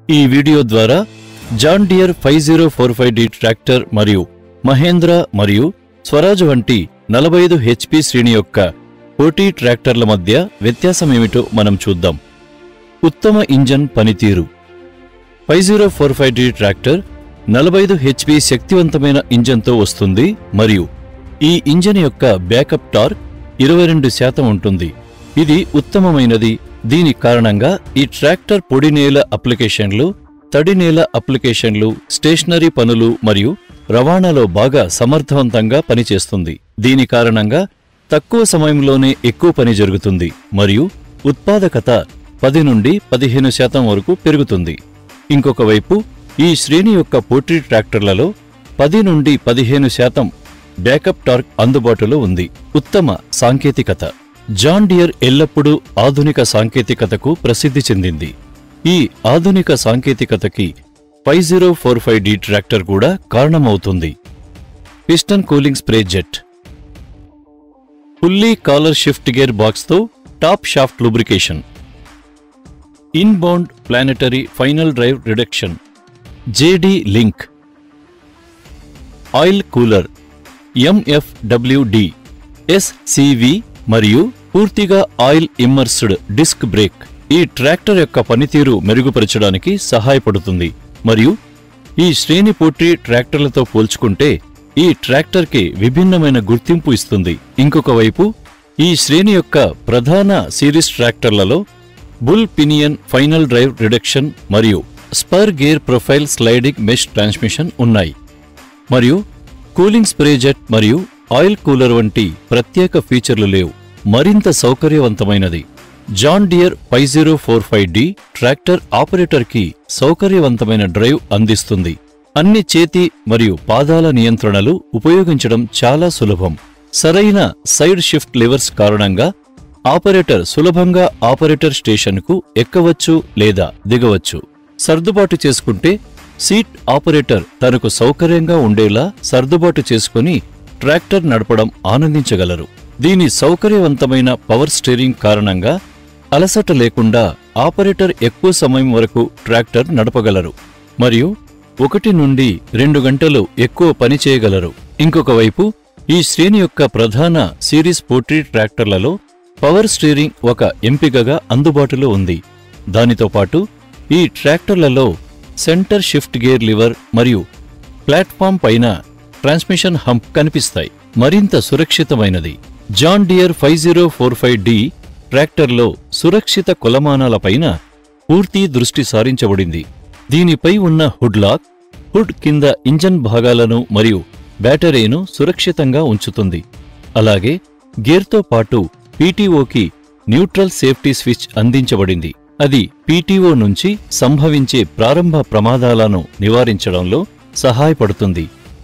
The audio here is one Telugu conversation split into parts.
ఈ వీడియో ద్వారా John Deere five zero four five D tractor మరియు మహేంద్ర మరియు స్వరాజ్ వంటి నలభై ఐదు హెచ్పి శ్రేణి యొక్క పోటీ ట్రాక్టర్ల మధ్య వ్యత్యాసమేమిటో మనం చూద్దాం ఉత్తమ ఇంజన్ పనితీరు five zero four five D tractor నలభై ఐదు హెచ్పి శక్తివంతమైన ఇంజన్తో వస్తుంది మరియు ఈ ఇంజన్ యొక్క బ్యాకప్ టార్క్ ఇరవై రెండు శాతం ఉంటుంది ఇది ఉత్తమమైనది దీని కారణంగా ఈ ట్రాక్టర్ పొడి నేల అప్లికేషన్లు తడి నేల అప్లికేషన్లు స్టేషనరీ పనులు మరియు రవాణాలో బాగా సమర్థవంతంగా పనిచేస్తుంది దీని కారణంగా తక్కువ సమయంలోనే ఎక్కువ పని జరుగుతుంది మరియు ఉత్పాదకత పది నుండి పదిహేను శాతం వరకు పెరుగుతుంది ఇంకొక వైపు ఈ శ్రేణి యొక్క పోటీ ట్రాక్టర్లలో పది నుండి పదిహేను శాతం బ్యాకప్ టార్క్ అందుబాటులో ఉంది ఉత్తమ సాంకేతికత జాన్ డియర్ ఎల్లప్పుడూ ఆధునిక సాంకేతికతకు ప్రసిద్ధి చెందింది ఈ ఆధునిక సాంకేతికతకి five zero four five D tractor కూడా కారణమవుతుంది piston cooling spray jet fully collar shift gear బాక్స్తో top shaft lubrication inbound planetary final drive reduction JD link oil cooler MFWD SCV మరియు పూర్తిగా ఆయిల్ ఇమ్మర్స్డ్ డిస్క్ బ్రేక్ ఈ ట్రాక్టర్ యొక్క పనితీరు మెరుగుపరచడానికి సహాయపడుతుంది మరియు ఈ శ్రేణి పోటీ ట్రాక్టర్లతో పోల్చుకుంటే ఈ ట్రాక్టర్కి విభిన్నమైన గుర్తింపు ఇస్తుంది ఇంకొక వైపు ఈ శ్రేణి యొక్క ప్రధాన సిరీస్ ట్రాక్టర్లలో bull pinion final drive reduction మరియు spur gear profile sliding mesh transmission ఉన్నాయి మరియు కూలింగ్ స్ప్రే జెట్ మరియు ఆయిల్ కూలర్ వంటి ప్రత్యేక ఫీచర్లు లేవు మరింత సౌకర్యవంతమైనది John Deere five zero four five D tractor ఆపరేటర్కి సౌకర్యవంతమైన డ్రైవ్ అందిస్తుంది అన్ని చేతి మరియు పాదాల నియంత్రణలు ఉపయోగించడం చాలా సులభం సరైన సైడ్ షిఫ్ట్ లివర్స్ కారణంగా ఆపరేటర్ సులభంగా ఆపరేటర్ స్టేషన్కు ఎక్కవచ్చు లేదా దిగవచ్చు సర్దుబాటు చేసుకుంటే సీట్ ఆపరేటర్ తనకు సౌకర్యంగా ఉండేలా సర్దుబాటు చేసుకుని ట్రాక్టర్ నడపడం ఆనందించగలరు దీని సౌకర్యవంతమైన పవర్ స్టీరింగ్ కారణంగా అలసట లేకుండా ఆపరేటర్ ఎక్కువ సమయం వరకు ట్రాక్టర్ నడపగలరు మరియు ఒకటి నుండి రెండు గంటలు ఎక్కువ పని చేయగలరు ఇంకొక వైపు ఈ శ్రేణి యొక్క ప్రధాన సిరీస్ పోట్రీ ట్రాక్టర్లలో పవర్ స్టీరింగ్ ఒక ఎంపికగా అందుబాటులో ఉంది దానితో పాటు ఈ ట్రాక్టర్లలో సెంటర్ షిఫ్ట్ గేర్ లివర్ మరియు ప్లాట్ఫామ్ పైన ట్రాన్స్మిషన్ హంప్ కనిపిస్తాయి మరింత సురక్షితమైనది John Deere five zero four five D ట్రాక్టర్లో సురక్షిత కొలమానాలపైన పూర్తి దృష్టి సారించబడింది దీనిపై ఉన్న హుడ్ లాక్ హుడ్ కింద ఇంజన్ భాగాలను మరియు బ్యాటరీను సురక్షితంగా ఉంచుతుంది అలాగే గేర్తో పాటు పీటీఓకి న్యూట్రల్ సేఫ్టీ స్విచ్ అందించబడింది అది పీటీఓ నుంచి సంభవించే ప్రారంభ ప్రమాదాలను నివారించడంలో సహాయపడుతుంది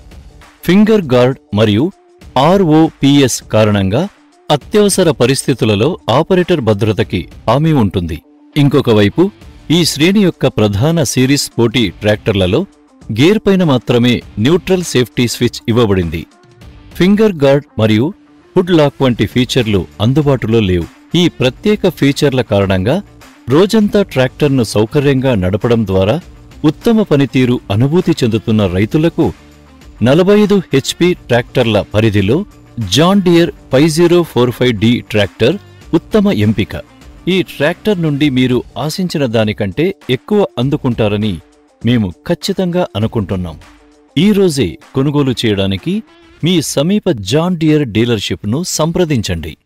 ఫింగర్ గార్డ్ మరియు ఆర్ఓపిఎస్ కారణంగా అత్యవసర పరిస్థితులలో ఆపరేటర్ భద్రతకి హామీ ఉంటుంది ఇంకొక వైపు ఈ శ్రేణి యొక్క ప్రధాన సిరీస్ పోటీ ట్రాక్టర్లలో గేర్ పైన మాత్రమే న్యూట్రల్ సేఫ్టీ స్విచ్ ఇవ్వబడింది ఫింగర్ గార్డ్ మరియు హుడ్ లాక్ వంటి ఫీచర్లు అందుబాటులో లేవు ఈ ప్రత్యేక ఫీచర్ల కారణంగా రోజంతా ట్రాక్టర్ను సౌకర్యంగా నడపడం ద్వారా ఉత్తమ పనితీరు అనుభూతి చెందుతున్న రైతులకు నలభై ఐదు హెచ్పి ట్రాక్టర్ల పరిధిలో John Deere five zero four five D tractor ఉత్తమ ఎంపిక ఈ ట్రాక్టర్ నుండి మీరు ఆశించిన దానికంటే ఎక్కువ అందుకుంటారని మేము ఖచ్చితంగా అనుకుంటున్నాం ఈ రోజే కొనుగోలు చేయడానికి మీ సమీప జాన్ డియర్ డీలర్షిప్ను సంప్రదించండి